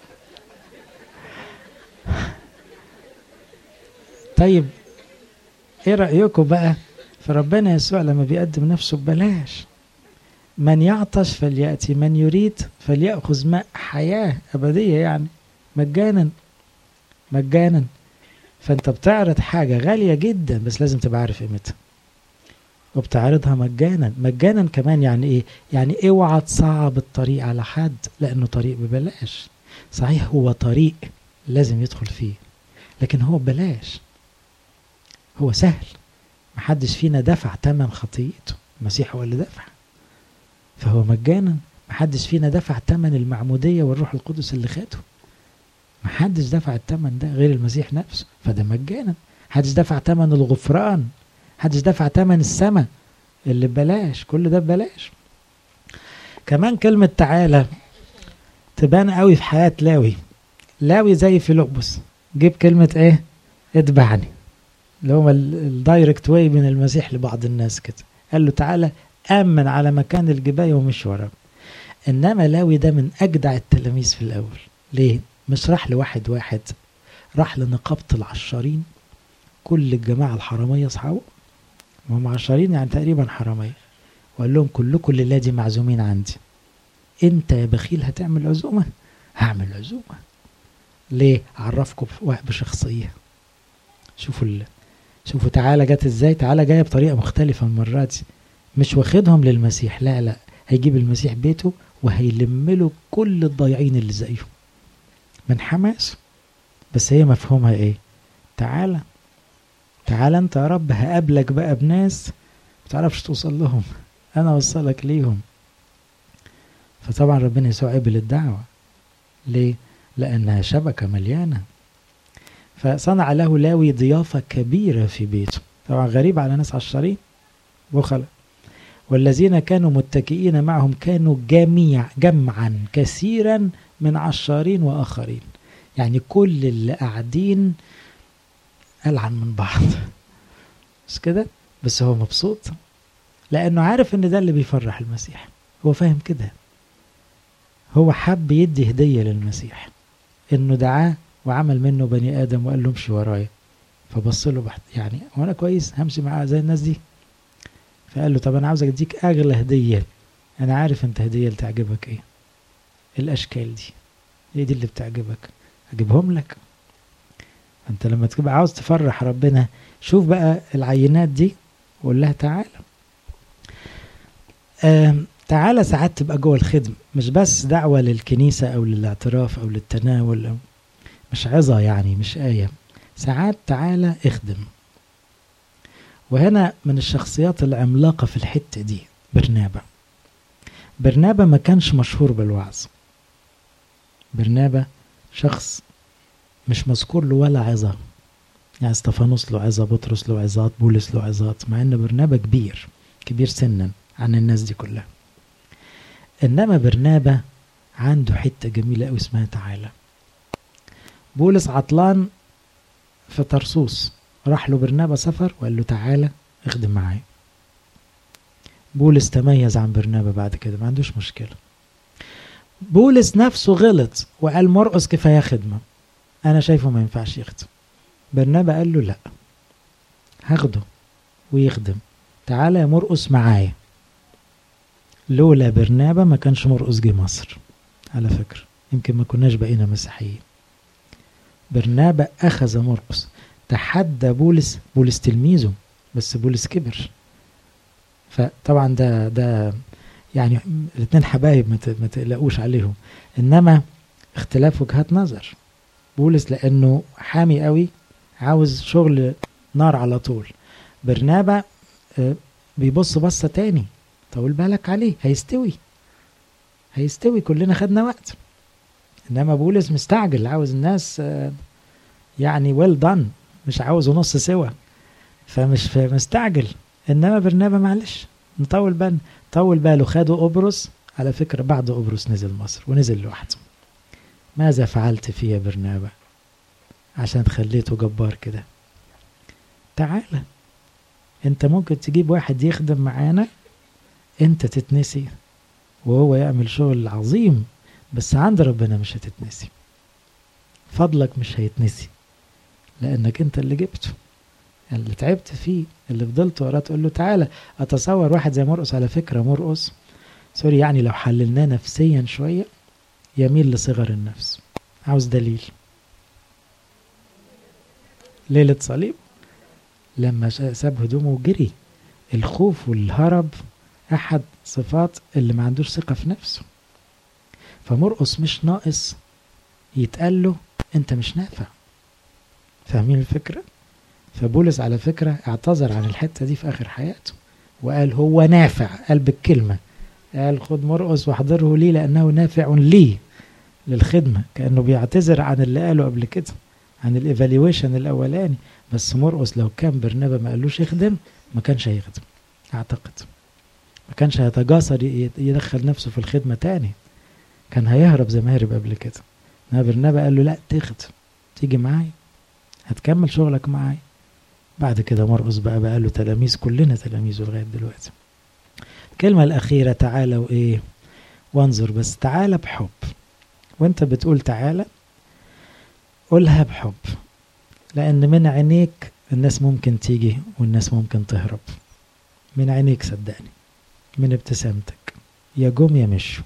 طيب ايه رأيكم بقى فربنا يسوع لما بيقدم نفسه ببلاش من يعطش فليأتي من يريد فليأخذ ماء حياة أبدية يعني مجانا مجانا فأنت بتعرض حاجة غالية جدا بس لازم تبقى عارف قيمتها وبتعرضها مجانا مجانا كمان يعني ايه يعني اوعى تصعب الطريق على حد لانه طريق ببلاش صحيح هو طريق لازم يدخل فيه لكن هو ببلاش هو سهل محدش فينا دفع تمن خطيئته المسيح هو اللي دفع فهو مجانا محدش فينا دفع تمن المعمودية والروح القدس اللي خده محدش دفع التمن ده غير المسيح نفسه فده مجانا محدش دفع تمن الغفران محدش دفع تمن السماء اللي ببلاش كل ده ببلاش كمان كلمة تعالى تبان قوي في حياة لاوي لاوي زي فيلبس جيب كلمة ايه اتبعني اللي هو الدايركت واي من المسيح لبعض الناس كده قال له تعالى امن على مكان الجباية ومش وراه انما لاوي ده من اجدع التلاميذ في الاول ليه مش راح لواحد واحد راح لنقابة العشارين كل الجماعة الحرامية اصحابه هم عشرين يعني تقريبا حرامية وقال لهم كلكم الليلة دي معزومين عندي انت يا بخيل هتعمل عزومة هعمل عزومة ليه عرفكم بشخصية شوفوا ال... شوفوا تعالى جت ازاي تعالى جايه بطريقه مختلفه المره دي مش واخدهم للمسيح لا لا هيجيب المسيح بيته وهيلم له كل الضايعين اللي زيه من حماس بس هي مفهومها ايه تعالى تعالى انت يا رب هقابلك بقى بناس متعرفش توصل لهم انا اوصلك ليهم فطبعا ربنا يسوع قبل الدعوة ليه لانها شبكة مليانة فصنع له لاوي ضيافة كبيرة في بيته طبعا غريب على ناس عشرين بخلة والذين كانوا متكئين معهم كانوا جميع جمعا كثيرا من عشارين وآخرين يعني كل اللي قاعدين ألعن من بعض مش كده بس هو مبسوط لأنه عارف إن ده اللي بيفرح المسيح هو فاهم كده هو حب يدي هدية للمسيح إنه دعاه وعمل منه بني آدم وقال له امشي ورايا فبص له بحت يعني وانا كويس همشي معاه زي الناس دي فقال له طب انا عاوز اديك اغلى هديه انا عارف انت هديه اللي تعجبك ايه الاشكال دي هي دي اللي بتعجبك اجيبهم لك انت لما تبقى عاوز تفرح ربنا شوف بقى العينات دي وقول لها تعالى آه تعالى ساعات تبقى جوه الخدمة مش بس دعوة للكنيسة أو للاعتراف أو للتناول أو مش عظة يعني مش آية ساعات تعالى اخدم وهنا من الشخصيات العملاقة في الحتة دي برنابا برنابا ما كانش مشهور بالوعظ برنابا شخص مش مذكور له ولا عظة يعني استفانوس له عظة بطرس له عظات بولس له عظات مع ان برنابا كبير كبير سنا عن الناس دي كلها انما برنابا عنده حتة جميلة قوي اسمها تعالى بولس عطلان في طرسوس راح له برنابا سفر وقال له تعالى اخدم معايا بولس تميز عن برنابا بعد كده ما عندوش مشكلة بولس نفسه غلط وقال مرقص كفاية خدمة أنا شايفه ما ينفعش يخدم برنابا قال له لأ هاخده ويخدم تعالى يا مرقص معايا لولا برنابا ما كانش مرقص جه مصر على فكرة يمكن ما كناش بقينا مسيحيين برنابا أخذ مرقص تحدى بولس بولس تلميذه بس بولس كبر فطبعا ده ده يعني الاثنين حبايب ما تقلقوش عليهم انما اختلاف وجهات نظر بولس لانه حامي قوي عاوز شغل نار على طول برنابا بيبص بصة تاني طول بالك عليه هيستوي هيستوي كلنا خدنا وقت انما بولس مستعجل عاوز الناس يعني ويل well دان مش عاوزه نص سوا فمش مستعجل انما برنابا معلش نطول بال طول باله خدوا قبرص على فكرة بعد قبرص نزل مصر ونزل لوحده ماذا فعلت في يا برنابا عشان خليته جبار كده تعالى انت ممكن تجيب واحد يخدم معانا انت تتنسي وهو يعمل شغل عظيم بس عند ربنا مش هتتنسي فضلك مش هيتنسي لانك انت اللي جبته اللي تعبت فيه اللي فضلت وراه تقول له تعالى اتصور واحد زي مرقص على فكره مرقص سوري يعني لو حللناه نفسيا شويه يميل لصغر النفس عاوز دليل ليلة صليب لما ساب هدومه وجري الخوف والهرب أحد صفات اللي ما عندوش ثقة في نفسه فمرقص مش ناقص يتقال له أنت مش نافع فاهمين الفكرة؟ فبولس على فكرة اعتذر عن الحتة دي في آخر حياته وقال هو نافع قال بالكلمة قال خد مرقص واحضره لي لأنه نافع لي للخدمة كأنه بيعتذر عن اللي قاله قبل كده عن الايفالويشن الاولاني بس مرقص لو كان برنابا ما قالوش يخدم ما كانش هيخدم اعتقد ما كانش هيتجاسر يدخل نفسه في الخدمة تاني كان هيهرب زي ما هرب قبل كده انما برنابا قال له لا تخدم تيجي معايا هتكمل شغلك معايا بعد كده مرقص بقى بقى له تلاميذ كلنا تلاميذه لغايه دلوقتي الكلمة الأخيرة تعالى وإيه وانظر بس تعالى بحب وانت بتقول تعالى قولها بحب لأن من عينيك الناس ممكن تيجي والناس ممكن تهرب من عينيك صدقني من ابتسامتك يا جم يا مشوا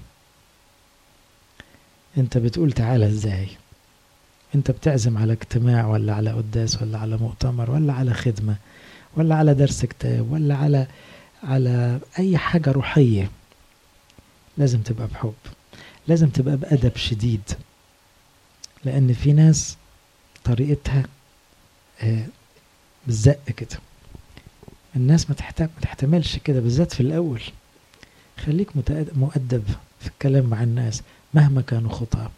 انت بتقول تعالى ازاي انت بتعزم على اجتماع ولا على قداس ولا على مؤتمر ولا على خدمة ولا على درس كتاب ولا على على اي حاجة روحية لازم تبقى بحب لازم تبقى بأدب شديد لأن في ناس طريقتها آه بالزق كده الناس ما تحتملش كده بالذات في الأول خليك مؤدب في الكلام مع الناس مهما كانوا خطأ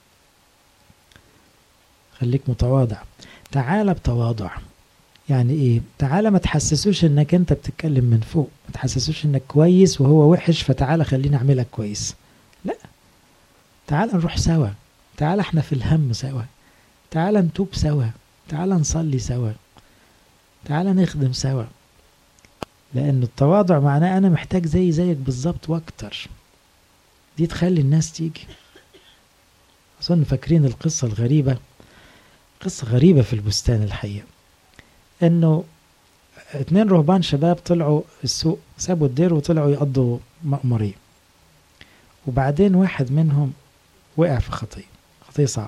خليك متواضع تعالى بتواضع يعني ايه تعالى ما تحسسوش انك انت بتتكلم من فوق ما تحسسوش انك كويس وهو وحش فتعالى خليني اعملك كويس لا تعالى نروح سوا تعالى احنا في الهم سوا تعالى نتوب سوا تعالى نصلي سوا تعالى نخدم سوا لأن التواضع معناه أنا محتاج زي زيك بالظبط وأكتر دي تخلي الناس تيجي أظن فاكرين القصة الغريبة قصة غريبة في البستان الحقيقة إنه اتنين رهبان شباب طلعوا السوق سابوا الدير وطلعوا يقضوا مأمورية وبعدين واحد منهم وقع في خطية خطية صعبة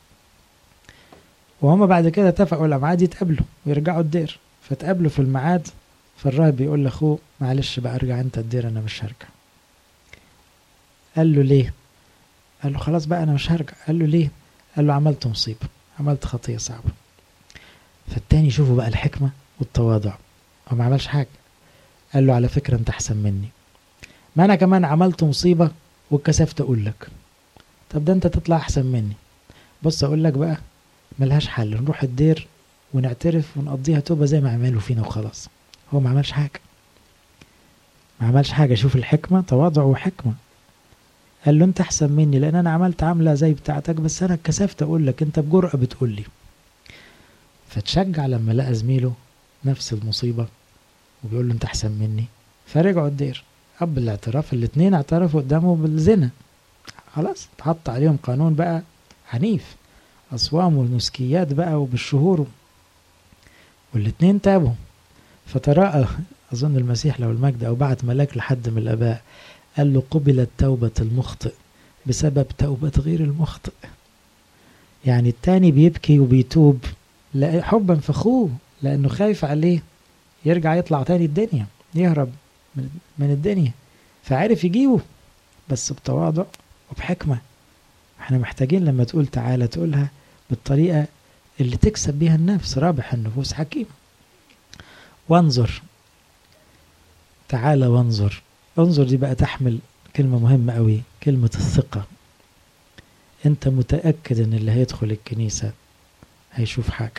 وهما بعد كده اتفقوا الميعاد يتقابلوا ويرجعوا الدير فتقابلوا في الميعاد فالراهب بيقول لاخوه معلش بقى ارجع انت الدير انا مش هرجع قال له ليه قال له خلاص بقى انا مش هرجع قال له ليه قال له عملت مصيبة عملت خطية صعبة فالتاني شوفوا بقى الحكمة والتواضع هو ما عملش حاجة قال له على فكرة انت احسن مني ما انا كمان عملت مصيبة واتكسفت اقول لك طب ده انت تطلع احسن مني بص اقول لك بقى ملهاش حل نروح الدير ونعترف ونقضيها توبة زي ما عملوا فينا وخلاص هو ما عملش حاجة ما عملش حاجة شوف الحكمة تواضع وحكمة قال له انت احسن مني لان انا عملت عاملة زي بتاعتك بس انا اتكسفت اقول لك انت بجرأة بتقول لي فتشجع لما لقى زميله نفس المصيبة وبيقول له انت احسن مني فرجعوا الدير قبل الاعتراف الاتنين اعترفوا قدامه بالزنا خلاص اتحط عليهم قانون بقى عنيف أصوام ونسكيات بقى وبالشهور والاتنين تابوا فتراءى أظن المسيح لو المجد أو بعت ملاك لحد من الآباء قال له قبلت توبة المخطئ بسبب توبة غير المخطئ يعني التاني بيبكي وبيتوب حبا في أخوه لأنه خايف عليه يرجع يطلع تاني الدنيا يهرب من الدنيا فعرف يجيبه بس بتواضع وبحكمة احنا محتاجين لما تقول تعالى تقولها بالطريقة اللي تكسب بيها النفس رابح النفوس حكيم وانظر تعالى وانظر انظر دي بقى تحمل كلمة مهمة قوي كلمة الثقة انت متأكد ان اللي هيدخل الكنيسة هيشوف حاجة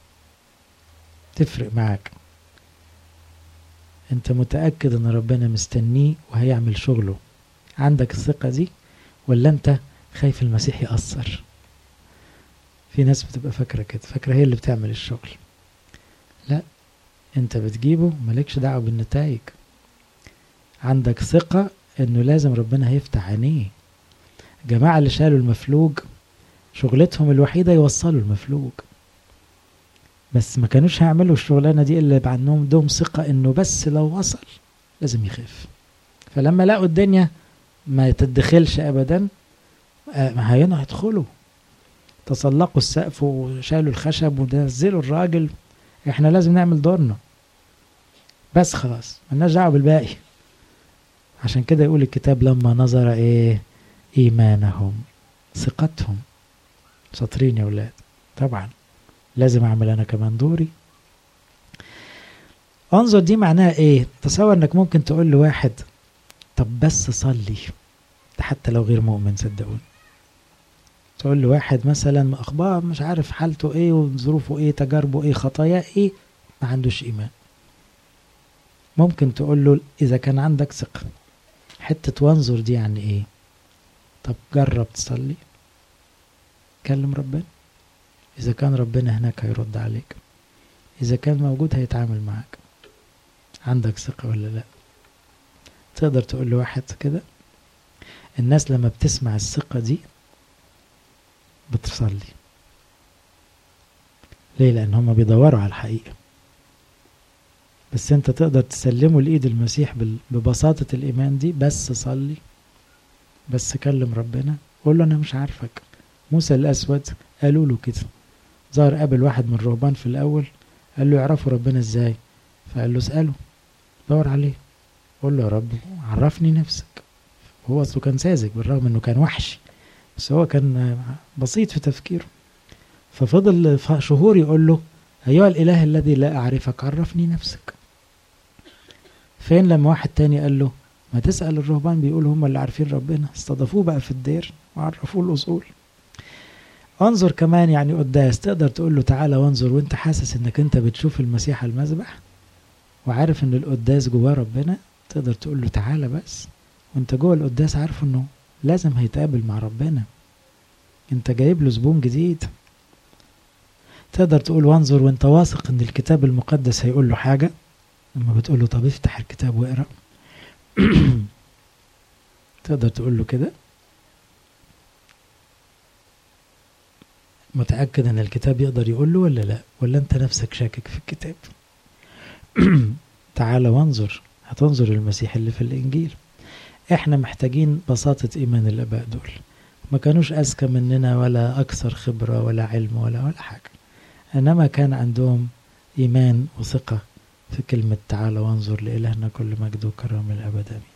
تفرق معاك انت متأكد ان ربنا مستنيه وهيعمل شغله عندك الثقة دي ولا انت خايف المسيح يأثر في ناس بتبقى فاكرة كده فاكرة هي اللي بتعمل الشغل لا انت بتجيبه مالكش دعوة بالنتائج عندك ثقة انه لازم ربنا هيفتح عينيه الجماعة اللي شالوا المفلوج شغلتهم الوحيدة يوصلوا المفلوج بس ما كانوش هيعملوا الشغلانة دي إلا يبقى عندهم دوم ثقة إنه بس لو وصل لازم يخف فلما لقوا الدنيا ما تدخلش أبدا ما هينا هيدخلوا تسلقوا السقف وشالوا الخشب ونزلوا الراجل احنا لازم نعمل دورنا بس خلاص ملناش دعوه بالباقي عشان كده يقول الكتاب لما نظر ايه ايمانهم ثقتهم شاطرين يا ولاد طبعا لازم اعمل انا كمان دوري انظر دي معناها ايه تصور انك ممكن تقول لواحد طب بس صلي ده حتى لو غير مؤمن صدقوني تقول لواحد مثلا اخبار مش عارف حالته ايه وظروفه ايه تجاربه ايه خطاياه ايه ما عندوش ايمان ممكن تقول له اذا كان عندك ثقه حته وانظر دي يعني ايه طب جرب تصلي كلم ربنا اذا كان ربنا هناك هيرد عليك اذا كان موجود هيتعامل معاك عندك ثقه ولا لا تقدر تقول لواحد كده الناس لما بتسمع الثقه دي بتصلي ليه لان هم بيدوروا على الحقيقه بس انت تقدر تسلمه لايد المسيح ببساطه الايمان دي بس صلي بس كلم ربنا قول له انا مش عارفك موسى الاسود قالوا له كده ظهر قابل واحد من الرهبان في الاول قال له يعرفوا ربنا ازاي فقال له اساله دور عليه قول له يا رب عرفني نفسك هو اصله كان ساذج بالرغم انه كان وحشي بس هو كان بسيط في تفكيره ففضل شهور يقول له أيها الإله الذي لا أعرفك عرفني نفسك فين لما واحد تاني قال له ما تسأل الرهبان بيقولوا هم اللي عارفين ربنا استضافوه بقى في الدير وعرفوه الأصول انظر كمان يعني قداس تقدر تقول له تعالى وانظر وانت حاسس انك انت بتشوف المسيح المذبح وعارف ان القداس جواه ربنا تقدر تقول له تعالى بس وانت جوه القداس عارف انه لازم هيتقابل مع ربنا انت جايب له زبون جديد تقدر تقول وانظر وانت واثق ان الكتاب المقدس هيقول له حاجه لما بتقول له طب افتح الكتاب واقرا تقدر تقول له كده متأكد ان الكتاب يقدر يقول له ولا لا ولا انت نفسك شاكك في الكتاب تعال وانظر هتنظر المسيح اللي في الانجيل احنا محتاجين بساطة ايمان الاباء دول ما كانوش اذكى مننا ولا اكثر خبرة ولا علم ولا ولا حاجة انما كان عندهم ايمان وثقة في كلمة تعالى وانظر لإلهنا كل مجد وكرم الأبد آمين